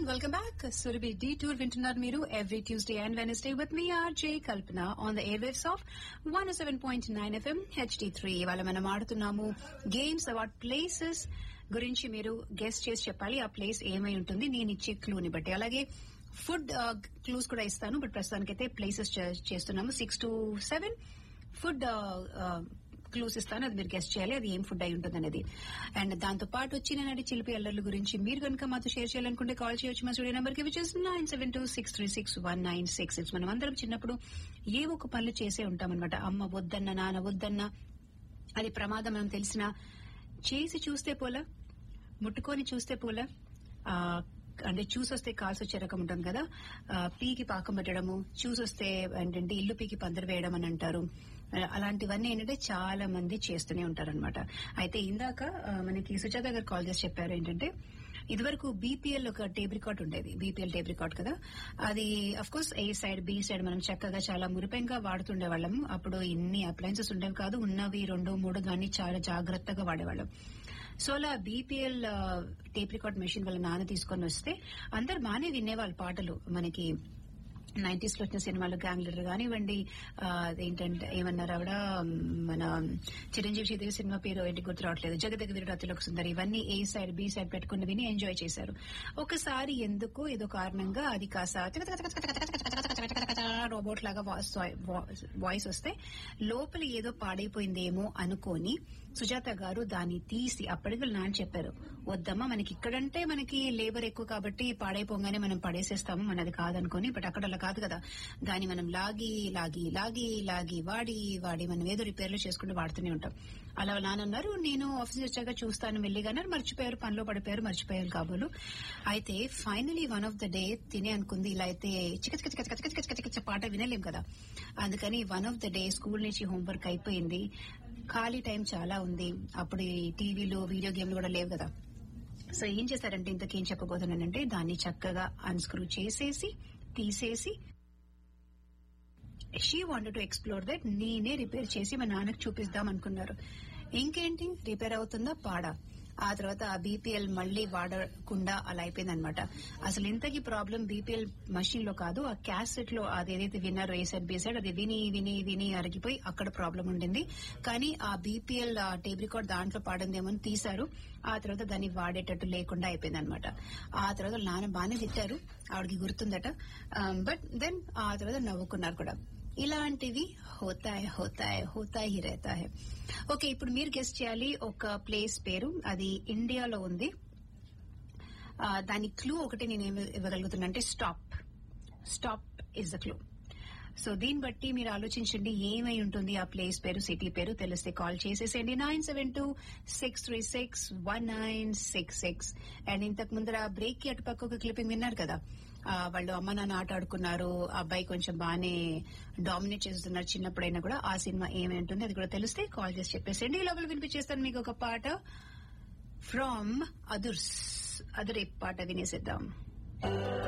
welcome back Surabhi detour వింటున్నారు మీరు every Tuesday and Wednesday with me RJ Kalpana on the air waves of one seven point nine FM HD three ఇవాళ మనం ఆడుతున్నాము games award places గురించి మీరు guest చేసి చెప్పాలి ఆ ప్లేస్ ఏమై ఉంటుంది నేను ఇచ్చే క్లూని బట్టి అలాగే ఫుడ్ క్లూస్ కూడా ఇస్తాను బట్ ప్రస్తుతానికైతే ప్లేసెస్ చేస్తున్నాము six to seven food clues ఇస్తాను అది మీరు గెస్ట్ చేయాలి అది ఏం ఫుడ్ అయి ఉంటుంది అనేది అండ్ దాంతో పాటు వచ్చిన నాటి చిలిపి అల్లర్ల గురించి మీరు కనుక మాతో షేర్ చేయాలనుకుంటే కాల్ చేయొచ్చు మా స్టూడియో నెంబర్ కి which is nine seven two six three six one nine six six మనం అందరం చిన్నప్పుడు ఏ ఒక పనులు చేసే ఉంటామన్నమాట అమ్మ వద్దన్న నాన్న వద్దన్న అది ప్రమాదం అని తెలిసిన చేసి చూస్తే పోలా ముట్టుకొని చూస్తే పోలా ఆ, అంటే చూసొస్తే కాల్సి వచ్చే రకం ఉంటుంది కదా ఆ, పీకి పాకం పెట్టడము చూసొస్తే ఏంటంటే ఇల్లు పీకి పందిరి వేయడం అని అంటారు ఆ, అలాంటివన్నీ ఏంటంటే చాలా మంది చేస్తూనే ఉంటారనమాట అయితే ఇందాక ఆ, మనకి సుజాత గారు కాల్ చేసి చెప్పారు ఏంటంటే ఇదివరకు బీపీఎల్ ఒక టేప్ రికార్డ్ ఉండేది బీపీఎల్ టేప్ రికార్డ్ కదా అది of course A side B side మనం చక్కగా చాలా మురిపెంగా వాడుతుండే వాళ్ళం అప్పుడు ఇన్ని అప్లయన్సెస్ ఉండేవి కాదు ఉన్నవి రెండు మూడు కానీ చాలా జాగ్రత్తగా వాడేవాళ్ళం సో అలా బీపీఎల్ టేప్ రికార్డ్ మెషిన్ వాళ్ళ నాన్న తీసుకొని వస్తే అందరు బాగానే వినేవాళ్ళు పాటలు మనకి నైన్టీస్ లో వచ్చిన సినిమాలు గ్యాంగ్ లీడర్ కానివ్వండి ఆ, అదేంటంటే ఏమన్నారు ఆవిడ మ్, మన చిరంజీవి శ్రీదేవి సినిమా పేరు ఏంటి గుర్తు రావట్లేదు జగదగ వీరుడు అతిలోక సుందరి ఇవన్నీ ఏ సైడ్ బి సైడ్ పెట్టుకుని విని ఎంజాయ్ చేశారు ఒకసారి ఎందుకు ఏదో కారణంగా అది కాస్త రోబోట్ లాగా వాయిస్ వస్తే లోపల ఏదో పాడైపోయిందేమో అనుకొని సుజాత గారు దాన్ని తీసి అప్పటికి నాన్న చెప్పారు వద్దమ్మా మనకి ఇక్కడంటే మనకి లేబర్ ఎక్కువ కాబట్టి పాడైపోగానే మనం పడేసేస్తాము మనది కాదనుకొని బట్ అక్కడ అలా కాదు కదా దాన్ని మనం లాగి లాగి లాగి లాగి వాడి వాడి మనం ఏదో రిపేర్లు చేసుకుంటూ వాడుతూనే ఉంటాం అలా నాన్న అన్నారు నేను ఆఫీస్ వచ్చాక చూస్తాను మెల్లిగా అన్నారు మర్చిపోయారు పనిలో పడిపోయారు మర్చిపోయారు కాబోలు అయితే finally one of the day తినే అనుకుంది ఇలా అయితే చిక చిక చిక చిక చిక చిక చిక చిక పాట వినలేం కదా అందుకని one of the day school నుంచి హోంవర్క్ అయిపోయింది ఖాళీ టైం చాలా ఉంది అప్పుడు ఈ టీవీలు వీడియో గేమ్లు కూడా లేవు కదా సో ఏం చేశారంటే ఇంతకేం చెప్పబోతున్నానంటే దాన్ని చక్కగా అన్స్క్రూ చేసేసి తీసేసి she wanted to explore that నేనే రిపేర్ చేసి మా నాన్నకు చూపిద్దాం అనుకున్నారు ఇంకేంటి రిపేర్ అవుతుందా పాడా ఆ తర్వాత ఆ బీపీఎల్ మళ్ళీ వాడకుండా అలా అయిపోయింది అనమాట అసలు ఇంతకీ ప్రాబ్లం బీపీఎల్ మషిన్ లో కాదు ఆ క్యాసెట్ లో అది ఏదైతే విన్నారో ఏ సైడ్ బి సైడ్ అది విని విని విని అరిగిపోయి అక్కడ ప్రాబ్లం ఉండింది కానీ ఆ బీపీఎల్ టేప్ రికార్డ్ దాంట్లో పాడిందేమో అని తీశారు ఆ తర్వాత దాన్ని వాడేటట్టు లేకుండా అయిపోయింది అనమాట ఆ తర్వాత నాన్న బాగానే తిట్టారు ఆవిడకి గుర్తుందట బట్ దెన్ ఆ తర్వాత నవ్వుకున్నారు కూడా ఇలాంటివి హోతాయ్ హోతాయ్ హోతాయ్ హీ रहता है ఓకే ఇప్పుడు మీరు గెస్ట్ చేయాలి ఒక ప్లేస్ పేరు అది ఇండియాలో ఉంది ఆ, దాని క్లూ ఒకటి నేను ఏమి ఇవ్వగలుగుతున్నా అంటే stop stop is the clue so దీన్ని బట్టి మీరు ఆలోచించండి ఏమై ఉంటుంది ఆ ప్లేస్ పేరు సిటీ పేరు తెలిస్తే కాల్ చేసేసేయండి nine seven two six three six one nine six six and ఇంతకు ముందర బ్రేక్ కి అటుపక్క ఒక క్లిప్పింగ్ విన్నారు కదా ఆ, వాళ్ళు అమ్మ నాన్న ఆట ఆడుకున్నారు ఆ అబ్బాయి కొంచెం బాగానే డామినేట్ చేస్తున్నారు చిన్నప్పుడైనా కూడా ఆ సినిమా ఏమై ఉంటుంది అది కూడా తెలిస్తే కాల్ చేసి చెప్పేసేయండి ఈ లోపల వినిపించేస్తాను మీకు ఒక పాట ఫ్రమ్ అదుర్స్ అదురే పాట వినేసేద్దాం